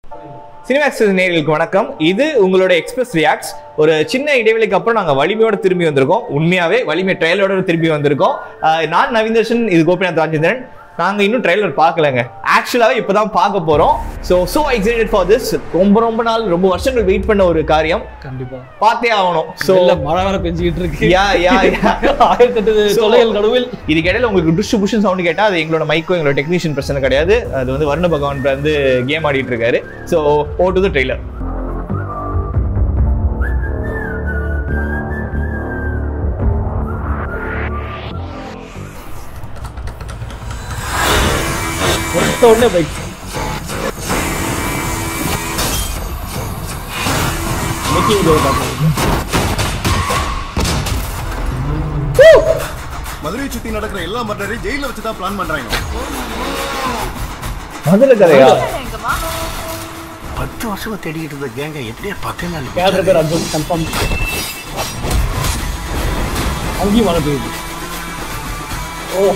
Cinemax நேயர்களுக்கு வணக்கம் இது உங்களோட எக்ஸ்பிரஸ் ரியாக்ட்ஸ் ஒரு சின்ன இடைவெளிக்கு அப்புறம் நாங்கள் வலிமையோட திரும்பி வந்திருக்கோம் உண்மையாவே வலிமை ட்ரையலோட திரும்பி வந்திருக்கோம் ஆஹ் நான் நவீந்தர்ஷன் இது கோபிநாத் ராஜேந்திரன் நாங்கள் இன்னும் ட்ரைலர் பார்க்கலங்க ஆக்சுவலாகவே இப்போ தான் பார்க்க போகிறோம் so so excited for this ரொம்ப ரொம்ப நாள் ரொம்ப வருஷங்கள் வெயிட் பண்ண ஒரு காரியம் கண்டிப்பா பார்த்தே ஆகணும் ஸோ இல்ல மழை வேற பெஞ்சுக்கிட்டு இருக்கு யா யா யா ஆயிரத்தெட்டு So- தொலைகள் நடுவில் இதுக்கு இடையில உங்களுக்கு டுஷ் புஷன் சவுண்ட் கேட்டா அது எங்களோட மைக்கோ எங்களோட டெக்னீஷியன் பிரச்சனை கிடையாது அது வந்து வருண பகவான் வந்து கேம் ஆடிட்டு இருக்காரு so oh to the trailer கொடுத்த உடனே பைக் மேக்கிங் வீடியோ பார்க்கலாம் மதுரையை சுத்தி நடக்கிற எல்லா மர்டரையும் ஜெயில வச்சு தான் பிளான் பண்றாங்க மதுரை கதையா பத்து வருஷமா தேடிக்கிட்டு இருந்த கேங்க எப்படியா பத்து நாள் கேரக்டர் பேர் அர்ஜுன் கன்ஃபார்ம் அங்கேயும் மழை பெய்யுது ஓ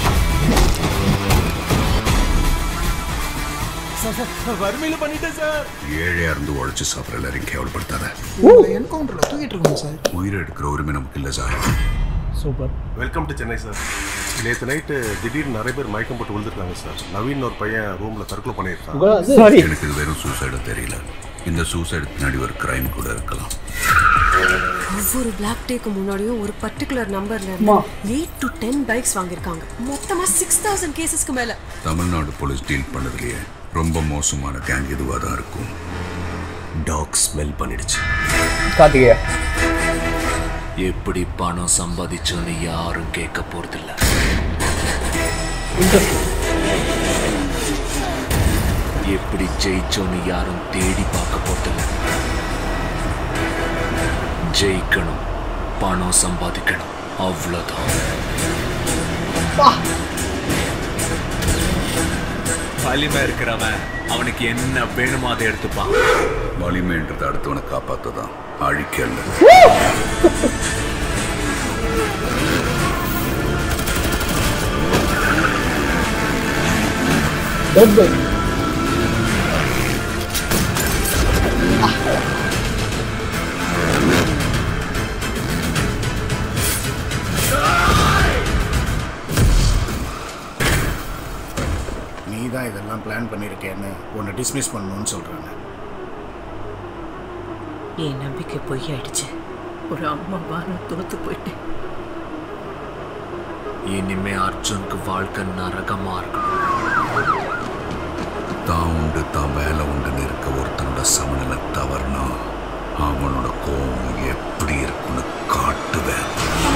ஏழையா இருந்து உழைச்சு சாப்பிட எல்லாரையும் கேவலப்படுத்தாத என்கவுண்டர்ல தூக்கிட்டு இருக்கோம் சார் உயிரை எடுக்கிற உரிமை நமக்கு இல்ல sir super welcome to Chennai sir நேற்று நைட்டு திடீர்னு நிறைய பேர் மயக்கம் போட்டு விழுந்துருக்காங்க சார் நவீன் ஒரு பையன் ரூமில் தற்கொலை பண்ணியிருக்கான் உங்க அது சாரி எனக்கு இது வெறும் சூசைடு தெரியல இந்த சூசைடு பின்னாடி ஒரு கிரைம் கூட இருக்கலாம் ஒவ்வொரு பிளாக் டேக்கு முன்னாடியும் ஒரு பர்டிகுலர் நம்பர்ல அம்மா. எயிட் டு டென் பைக்ஸ் வாங்கியிருக்காங்க மொத்தமா சிக்ஸ் தௌசண்ட் கேசஸ்க்கு மேல தமிழ்நாடு போலீஸ் டீல் பண்ணதுலயே ரொம்ப மோசமான கேங் இதுவாக தான் இருக்கும் டாக் ஸ்மெல் பண்ணிடுச்சு கார்த்திகேயா எப்படி பணம் சம்பாதிச்சோன்னு யாரும் கேட்க போறதில்ல இன்ட்ரெஸ்டிங் எப்படி ஜெயிச்சோன்னு யாரும் தேடி பார்க்க போறதில்ல ஜெயிக்கணும் பணம் சம்பாதிக்கணும் அவ்வளோதான் வலிமை இருக்கிறவன் அவனுக்கு என்ன வேணுமோ அதை எடுத்துப்பான் வலிமைன்றதை அடுத்தவனை காப்பாற்றதான் அழிக்கல்ல டெட் பைக் நீ தான் இதெல்லாம் பிளான் பண்ணியிருக்கேன்னு உன்னை டிஸ்மிஸ் பண்ணணும்னு சொல்றாங்க என் நம்பிக்கை பொய்யாயிடுச்சு ஒரு அம்மாவா நான் தோத்து போயிட்டேன் இனிமே அர்ஜுனுக்கு வாழ்க்கை நரகமா இருக்கணும் தான் உண்டு தான் வேலை உண்டுன்னு இருக்க ஒருத்தனோட சமநிலை தவறுனா அவனோட கோபம் எப்படி இருக்குன்னு காட்டுவேன்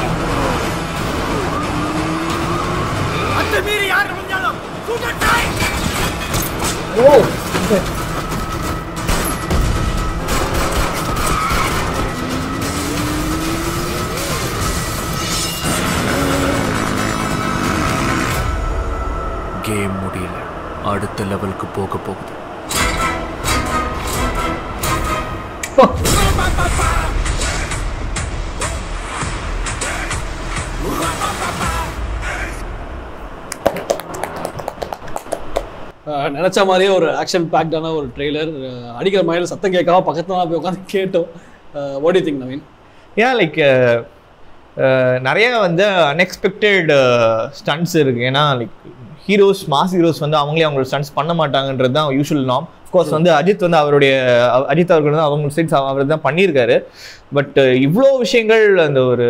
ஓ கேம் முடியல அடுத்த லெவலுக்கு போக போகுது அஹ் நினைச்ச மாதிரியே ஒரு ஆக்ஷன் பேக்டான ஒரு ட்ரெய்லர் அடிக்கிற மாதிரி சத்தம் கேட்காம பக்கத்துல தான் போய் உட்காந்து கேட்டோம் ஓடி திங் நவீன் ஏன் லைக் நிறைய வந்து அன்எக்ஸ்பெக்டட் ஸ்டண்ட்ஸ் இருக்கு ஏன்னா லைக் ஹீரோஸ் மாஸ் ஹீரோஸ் வந்து அவங்களே அவங்களோட ஸ்டண்ட்ஸ் பண்ண மாட்டாங்கன்றது தான் யூஷுவல் நாம் கோர்ஸ் வந்து அஜித் வந்து அவருடைய அவ- அஜித் அவர்கள் வந்து அவங்க சைட்ஸ் அவர் தான் பண்ணியிருக்காரு பட் இவ்வளோ விஷயங்கள் அந்த ஒரு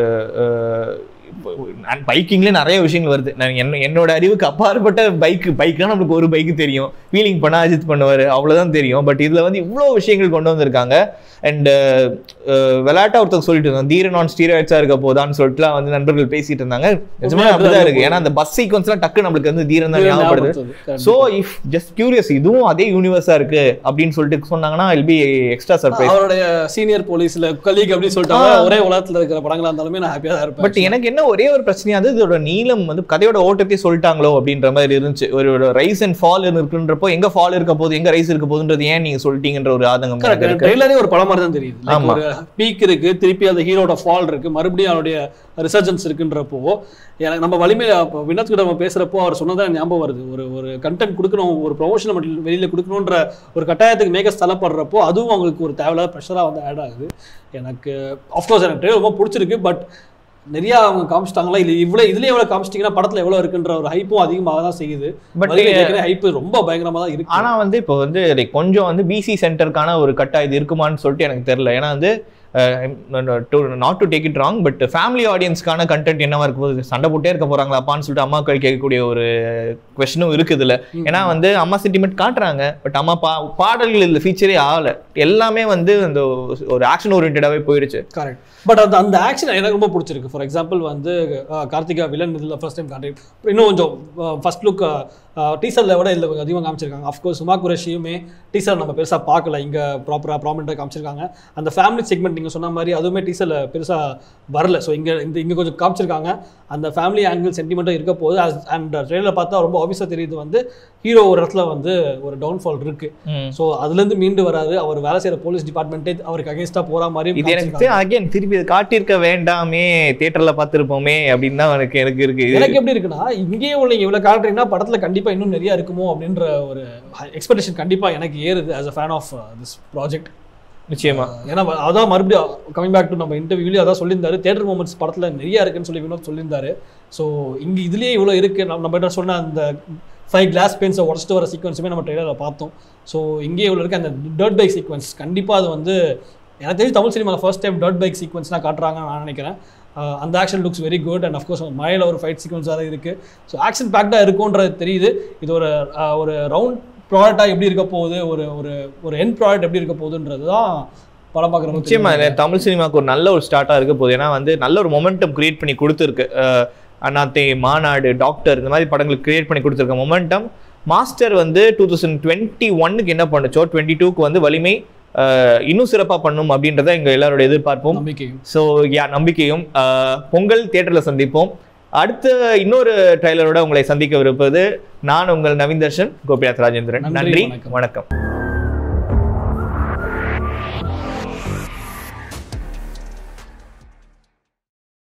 பைக்கிங்ல நிறைய விஷயங்கள் வருது நான் என்ன என்னோட அறிவுக்கு அப்பாற்பட்ட பைக் பைக்னா நம்மளுக்கு ஒரு பைக் தெரியும் வீலிங் பண்ண அஜித் பண்ணுவார் அவ்வளோதான் தெரியும் பட் இதில் வந்து இவ்வளோ விஷயங்கள் கொண்டு வந்திருக்காங்க அண்ட் விளையாட்டா ஒருத்தர் சொல்லிட்டு இருந்தாங்க தீரன் ஆன் ஸ்டீராய்ட்ஸா இருக்க போதான்னு சொல்லிட்டுலாம் வந்து நண்பர்கள் பேசிட்டு இருந்தாங்க நிஜமா அப்படிதான் இருக்கு ஏன்னா அந்த பஸ் சீக்வன்ஸ்லாம் டக்கு நம்மளுக்கு வந்து தீரன் தான் ஞாபகப்படுது ஞாபகப்படுத்துது. ஸோ இஃப் ஜஸ்ட் கியூரியஸ் இதுவும் அதே யூனிவர்ஸா இருக்கு அப்படின்னு சொல்லிட்டு சொன்னாங்கன்னா இல் பி எக்ஸ்ட்ரா சர்ப்ரைஸ் அவருடைய சீனியர் போலீஸ்ல கலீக் அப்படின்னு சொல்லிட்டாங்க ஒரே உலகத்துல இருக்கிற படங்களா இருந்தாலுமே நான் ஹாப்பியா தான் இருப்பேன் பட் எனக்கு என்ன என்ன ஒரே ஒரு பிரச்சனையா வந்து இதோட நீளம் வந்து கதையோட ஓட்டத்தை சொல்லிட்டாங்களோ அப்படின்ற மாதிரி இருந்துச்சு ஒரு ரைஸ் அண்ட் ஃபால் இருக்குன்றப்போ எங்க ஃபால் இருக்க போகுது எங்க ரைஸ் இருக்க போகுதுன்றது ஏன் நீங்க சொல்லிட்டீங்கன்ற ஒரு ஆதங்கம் எனக்கு கரெக்ட் இருக்கு. ட்ரெய்லரே ஒரு படம் மாதிரி தான் தெரியுது Like ஆமா. ஒரு பீக் இருக்கு திருப்பி அந்த ஹீரோட ஃபால் இருக்கு மறுபடியும் அவருடைய ரிசர்ஜன்ஸ் இருக்குன்றப்போ எனக்கு நம்ம வலிமை அப்ப வினோத் கிட்ட நம்ம பேசுறப்போ அவர் சொன்னதான் ஞாபகம் வருது ஒரு ஒரு கண்டென்ட் கொடுக்கணும் ஒரு ப்ரொமோஷன் வெளியில கொடுக்கணுன்ற ஒரு கட்டாயத்துக்கு மேக தள்ளப்படுறப்போ அதுவும் அவங்களுக்கு ஒரு தேவையில்லாத ப்ரெஷராக வந்து ஆட் ஆகுது எனக்கு அஃப்கோர்ஸ் எனக்கு ட்ரெயிலர் ரொம்ப பிடிச்சிருக்கு பட் நிறைய அவங்க காமிச்சிட்டாங்களா இல்லை இவ்வளோ இதுலயே எவ்வளோ காமிச்சிட்டிங்கன்னா படத்துல எவ்வளோ இருக்குன்ற ஒரு ஹைப்பும் அதிகமாக தான் செய்யுது But பட் ஹைப் ரொம்ப பயங்கரமா தான் இருக்கு ஆனா வந்து இப்போ வந்து like கொஞ்சம் வந்து பிசி சென்டருக்கான ஒரு கட்டா இது இருக்குமான்னு சொல்லிட்டு எனக்கு தெரியல ஏன்னா வந்து not to take it wrong but family ஆடியன்ஸ்க்கான கண்டென்ட் என்னவா இருக்க போகுது சண்டை போட்டே இருக்க போறாங்களா அப்பான்னு சொல்லிட்டு அம்மாக்கள் கேட்கக்கூடிய ஒரு கொஸ்டினும் இருக்குது இதுல ஏன்னா வந்து அம்மா சென்டிமெண்ட் காட்டுறாங்க பட் அம்மா பா பாடல்கள் இதுல ஃபீச்சரே ஆகல எல்லாமே வந்து அந்த ஒரு ஆக்ஷன் ஓரியன்டாவே போயிடுச்சு கரெக்ட் பட் அந்த அந்த ஆக்ஷன் எனக்கு ரொம்ப பிடிச்சிருக்கு ஃபார் எக்ஸாம்பிள் வந்து அஹ், கார்த்திகா வில்லன் இதில் ஃபர்ஸ்ட் டைம் காட்டி இன்னும் கொஞ்சம் ஃபர்ஸ்ட் லுக் டீசரில் விட இதில் கொஞ்சம் அதிகமாக காமிச்சிருக்காங்க அஃப்கோர்ஸ் சுமா குரேஷியுமே டீசர் நம்ம பெருசாக பார்க்கல இங்கே ப்ராப்பராக ப்ராமினெண்ட்டாக காமிச்சிருக்காங்க அந்த ஃபேமிலி செக்மெண்ட் நீங்கள் சொன்ன மாதிரி அதுவுமே டீசரில் பெருசாக வரல ஸோ இங்கே இந்த இங்கே கொஞ்சம் காமிச்சிருக்காங்க அந்த ஃபேமிலி ஆங்கிள் சென்டிமெண்ட்டும் இருக்க போது அண்ட் ட்ரெயிலர் பார்த்தா ரொம்ப ஆஃபீஸாக தெரியுது வந்து ஹீரோ ஒரு இடத்துல வந்து ஒரு டவுன்ஃபால் இருக்கு ஸோ அதுலேருந்து மீண்டு வராது அவர் வேலை செய்கிற போலீஸ் டிபார்ட்மெண்ட்டே அவருக்கு அகேன்ஸ்டாக போகிற மாதிரி இது எனக்கு அகைன் திருப்பி இது காட்டியிருக்க வேண்டாமே தியேட்டர்ல பார்த்திருப்போமே அப்படின்னு தான் எனக்கு எனக்கு இருக்கு இது- எனக்கு எப்படி இருக்குன்னா இங்கேயே உள்ள இவ்வளவு காட்டுறீங்கன்னா படத்துல கண்டிப்பா இன்னும் நிறைய இருக்குமோ அப்படின்ற ஒரு எக்ஸ்பெக்டேஷன் கண்டிப்பா எனக்கு ஏறுது as a fan of this project நிச்சயமா ஏன்னா அதான் மறுபடியும் கமிங் பேக் டு நம்ம இன்டர்வியூலயும் அதான் சொல்லியிருந்தாரு தேட்டர் மூமெண்ட்ஸ் படத்துல நிறைய இருக்குன்னு சொல்லி வினோத் சொல்லியிருந்தாரு ஸோ இங்க இதுலயே இவ்வளவு இருக்கு நம்ம நம்ம கிட்ட சொன்ன அந்த ஃபைவ் கிளாஸ் பென்ஸை உடச்சிட்டு வர சீக்வன்ஸுமே நம்ம ட்ரெயிலரில் பார்த்தோம் ஸோ இங்கேயே இவ்வளோ இருக்கு அந்த டர்ட் பைக் சீக்வன்ஸ் கண்டிப்பா அது வந்து எனக்கு தெரிஞ்சு தமிழ் சினிமாவில் ஃபர்ஸ்ட் டைம் டர்ட் பைக் சீக்வன்ஸ்லாம் காட்டுறாங்கன்னு நான் நினைக்கிறேன் அஹ் அந்த action looks very good and of course மழையில் ஒரு ஃபைட் சீக்வன்ஸ் தான் இருக்குது ஸோ ஆக்ஷன் பேக்டாக இருக்கும்ன்றது தெரியுது இது ஒரு அஹ், ஒரு ரவுண்ட் ப்ராடக்டாக எப்படி இருக்க போகுது ஒரு ஒரு ஒரு என் ப்ராடக்ட் எப்படி இருக்க போகுதுன்றது தான் படம் பார்க்குறவங்க நிச்சயமா இது தமிழ் சினிமாவுக்கு ஒரு நல்ல ஒரு ஸ்டார்ட்டா இருக்க போகுது ஏன்னா வந்து நல்ல ஒரு மொமெண்டம் கிரியேட் பண்ணி கொடுத்துருக்கு அஹ் அண்ணாத்தே மாநாடு டாக்டர் இந்த மாதிரி படங்களுக்கு கிரியேட் பண்ணி கொடுத்துருக்க மொமெண்டம் மாஸ்டர் வந்து டூ தௌசண்ட் டுவெண்ட்டி ஒன்னுக்கு என்ன பண்ணுச்சோ டுவெண்ட்டி டூக்கு வந்து வலிமை அஹ் இன்னும் சிறப்பா பண்ணும் அப்படின்றத எங்க எல்லாரோட எதிர்பார்ப்போம் நம்பிக்கையும் ஸோ யா நம்பிக்கையும் அஹ் பொங்கல் தியேட்டர்ல சந்திப்போம் அடுத்த இன்னொரு ட்ரைலரோட உங்களை சந்திக்கவிருப்பது நான் உங்கள் நவீன் தர்ஷன் கோபிநாத் ராஜேந்திரன் நன்றி, நன்றி வணக்கம். வணக்கம்